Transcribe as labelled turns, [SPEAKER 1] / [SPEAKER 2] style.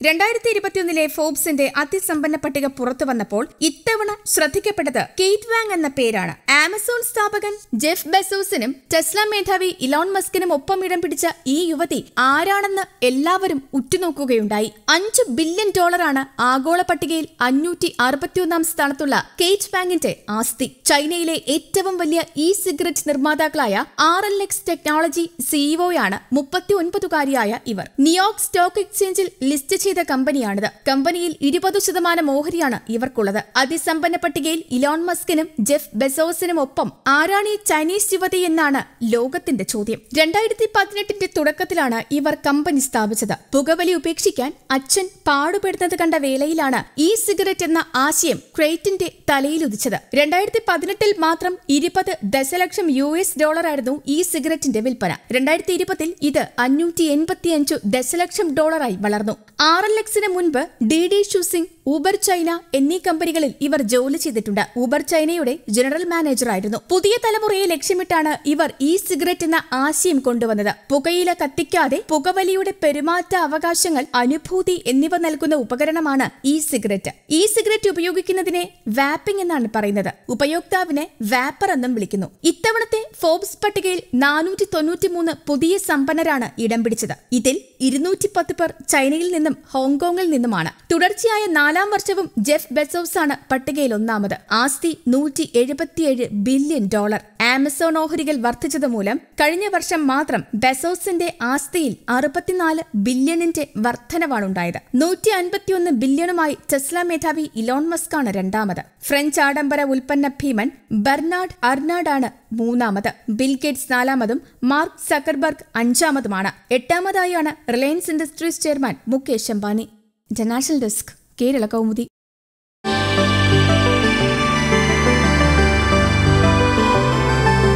[SPEAKER 1] രണ്ടായിരത്തി ഇരുപത്തിയൊന്നിലെ ഫോബ്സിന്റെ അതിസമ്പന്ന പട്ടിക പുറത്തു വന്നപ്പോൾ ഇത്തവണ ശ്രദ്ധിക്കപ്പെട്ടത് കേറ്റ് വാങ് എന്ന പേരാണ് ആമസോൺ സ്ഥാപകൻ ജെഫ് ബെസോസിനും ടെസ്ല മേധാവി ഇലോൺ മസ്കിനും ഒപ്പം ഇടം പിടിച്ച ഈ യുവതി ആരാണെന്ന് എല്ലാവരും ഉറ്റുനോക്കുകയുണ്ടായി അഞ്ച് ബില്യൺ ഡോളറാണ് ആഗോള പട്ടികയിൽ അഞ്ഞൂറ്റി അറുപത്തിയൊന്നാം സ്ഥാനത്തുള്ള കേറ്റ് വാങ്ങിന്റെ ആസ്തി ചൈനയിലെ ഏറ്റവും വലിയ ഇ സിഗരറ്റ് നിർമ്മാതാക്കളായ ആർ എൽ എക്സ് ടെക്നോളജി സിഇഒയാണ് മുപ്പത്തി ഒൻപതുകാരിയായ ഇവർ ന്യൂയോർക്ക് സ്റ്റോക്ക് എക്സ്ചേഞ്ചിൽ ലിസ്റ്റ് ചെയ്ത കമ്പനിയാണിത് കമ്പനിയിൽ ഇരുപത് ശതമാനം ഓഹരിയാണ് ഇവർക്കുള്ളത് അതിസമ്പന്ന പട്ടികയിൽ ഇലോൺ മസ്കിനും ജെഫ് ബെസോസിനും ഒപ്പം ആരാണ് ഈ ചൈനീസ് യുവതി എന്നാണ് ലോകത്തിന്റെ ചോദ്യം രണ്ടായിരത്തി പതിനെട്ടിന്റെ തുടക്കത്തിലാണ് ഇവർ കമ്പനി സ്ഥാപിച്ചത് പുകവലി ഉപേക്ഷിക്കാൻ അച്ഛൻ പാടുപെടുന്നത് കണ്ട വേളയിലാണ് ഇ സിഗരറ്റ് എന്ന ആശയം ക്രേറ്റിന്റെ തലയിലുദിച്ചത് രണ്ടായിരത്തി പതിനെട്ടിൽ മാത്രം ഇരുപത് ദശലക്ഷം യു എസ് ഡോളറായിരുന്നു ഈ സിഗരറ്റിന്റെ വിൽപ്പന രണ്ടായിരത്തി ഇരുപതിൽ ഇത് അഞ്ഞൂറ്റി എൺപത്തിയഞ്ചു ദശലക്ഷം ഡോളറായി വളർന്നു ആർ എൽ എക്സിന് മുൻപ് D D Chuxing Uber China എന്നീ കമ്പനികളിൽ ഇവർ ജോലി ചെയ്തിട്ടുണ്ട് ഊബർ ചൈനയുടെ ജനറൽ മാനേജർ ആയിരുന്നു പുതിയ തലമുറയെ ലക്ഷ്യമിട്ടാണ് ഇവർ ഇ സിഗരറ്റ് എന്ന ആശയം കൊണ്ടുവന്നത് പുകയില കത്തിക്കാതെ പുകവലിയുടെ പെരുമാറ്റ അവകാശങ്ങൾ അനുഭൂതി എന്നിവ നൽകുന്ന ഉപകരണമാണ് ഇ സിഗരറ്റ് ഇ സിഗരറ്റ് ഉപയോഗിക്കുന്നതിനെ വാപ്പിംഗ് എന്നാണ് പറയുന്നത് ഉപയോക്താവിനെ വാപ്പർ എന്നും വിളിക്കുന്നു ഇത്തവണത്തെ ഫോബ്സ് പട്ടികയിൽ നാനൂറ്റി തൊണ്ണൂറ്റിമൂന്ന് പുതിയ സമ്പന്നരാണ് ഇടം പിടിച്ചത് ഇതിൽ ഇരുന്നൂറ്റി പത്ത് പേർ ചൈനയിൽ നിന്നും ഹോങ്കോങ്ങിൽ നിന്നുമാണ് തുടർച്ചയായ നാലാം വർഷവും ജെഫ് ബെസോസ് ആണ് പട്ടികയിൽ ഒന്നാമത് ആസ്തി നൂറ്റി എഴുപത്തിയേഴ് ബില്യൺ ഡോളർ ആമസോൺ ഓഹരികൾ വർദ്ധിച്ചത് മൂലം കഴിഞ്ഞ വർഷം മാത്രം ബെസോസിന്റെ ആസ്തിയിൽ അറുപത്തിനാല് ബില്യണിന്റെ വർധനവാണുണ്ടായത് നൂറ്റി അൻപത്തിയൊന്ന് ബില്യണുമായി ടെസ്ല മേധാവി ഇലോൺ മസ്ക് ആണ് രണ്ടാമത് ഫ്രഞ്ച് ആഡംബര ഉൽപ്പന്ന ഭീമൻ ബെർണാഡ് അർണാഡാണ് മൂന്നാമത് ബിൽ ഗേറ്റ്സ് നാലാമതും മാർക്ക് സക്കർബർഗ് അഞ്ചാമതുമാണ് എട്ടാമതായാണ് Reliance Industries chairman Mukesh Ambani international desk Kerala Kaumudi